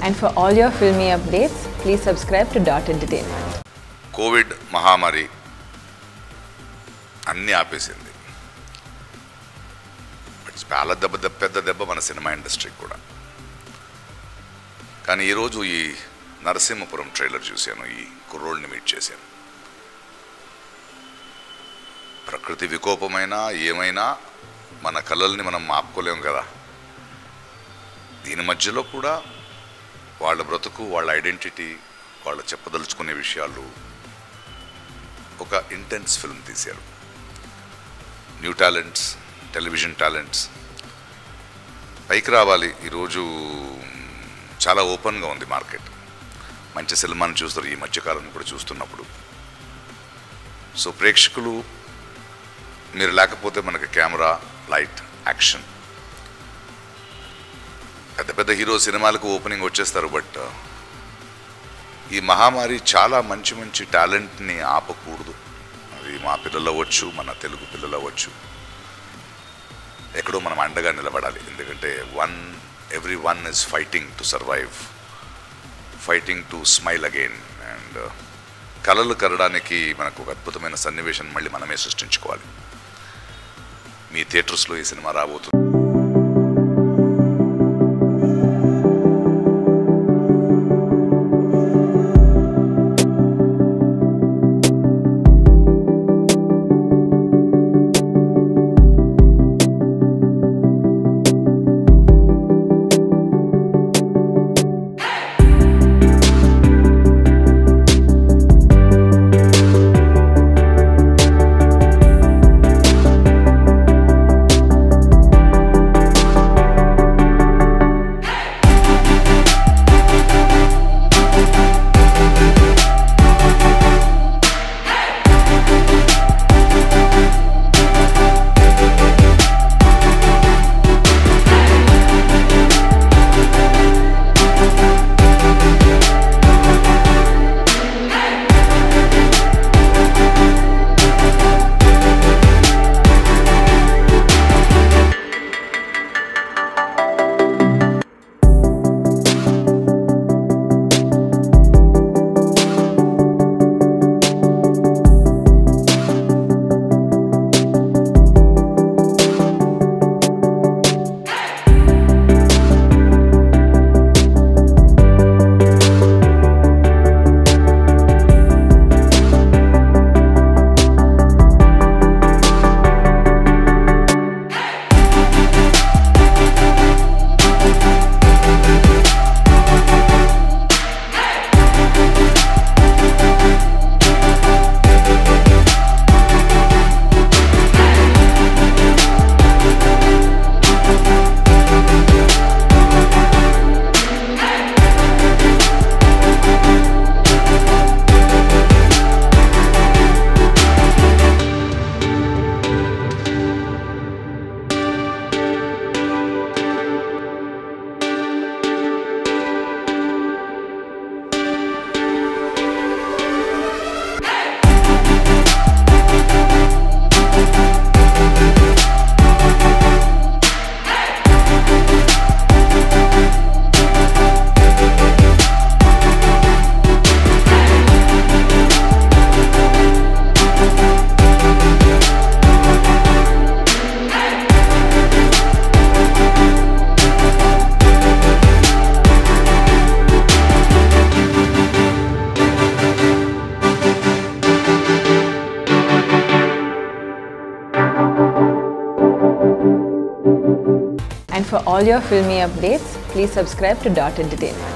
And for all your filmy updates, please subscribe to Dot Entertainment. COVID మహామారి అన్నీ ఆపేసింది but చాలా దెబ్బ దెబ్బ పెద్ద దెబ్బ మన సినిమా ఇండస్ట్రీకి కూడా కానీ ఈరోజు ఈ నరసింహపురం ట్రైలర్ చూశాను ఈ కుర్రోళ్ళని మీట్ చేశాను ప్రకృతి వికోపమైనా ఏమైనా మన కళల్ని మనం ఆపుకోలేం కదా దీని మధ్యలో కూడా వాళ్ళ బ్రతుకు వాళ్ళ ఐడెంటిటీ వాళ్ళ చెప్పదలుచుకునే విషయాలు ఒక ఇంటెన్స్ ఫిల్మ్ తీశారు న్యూ టాలెంట్స్ టెలివిజన్ టాలెంట్స్ పైకి రావాలి ఈరోజు చాలా ఓపెన్గా ఉంది మార్కెట్ మంచి సినిమాని చూస్తారు ఈ మధ్యకాలం కూడా చూస్తున్నప్పుడు సో ప్రేక్షకులు మీరు లేకపోతే మనకి కెమెరా లైట్ యాక్షన్ పెద్ద పెద్ద హీరో సినిమాలకు ఓపెనింగ్ వచ్చేస్తారు బట్ ఈ మహామారి చాలా మంచి మంచి టాలెంట్ని ఆపకూడదు అది మా పిల్లలు అవ్వచ్చు మన తెలుగు పిల్లలు అవ్వచ్చు ఎక్కడో మనం అండగా నిలబడాలి ఎందుకంటే one everyone is fighting to survive fighting to smile again and కళలు కరడానికి మనకు ఒక అద్భుతమైన సన్నివేశం మళ్ళీ మనమే సృష్టించుకోవాలి మీ థియేటర్స్లో ఈ సినిమా రాబోతుంది And for all your filmy updates, please subscribe to Dot Entertainment.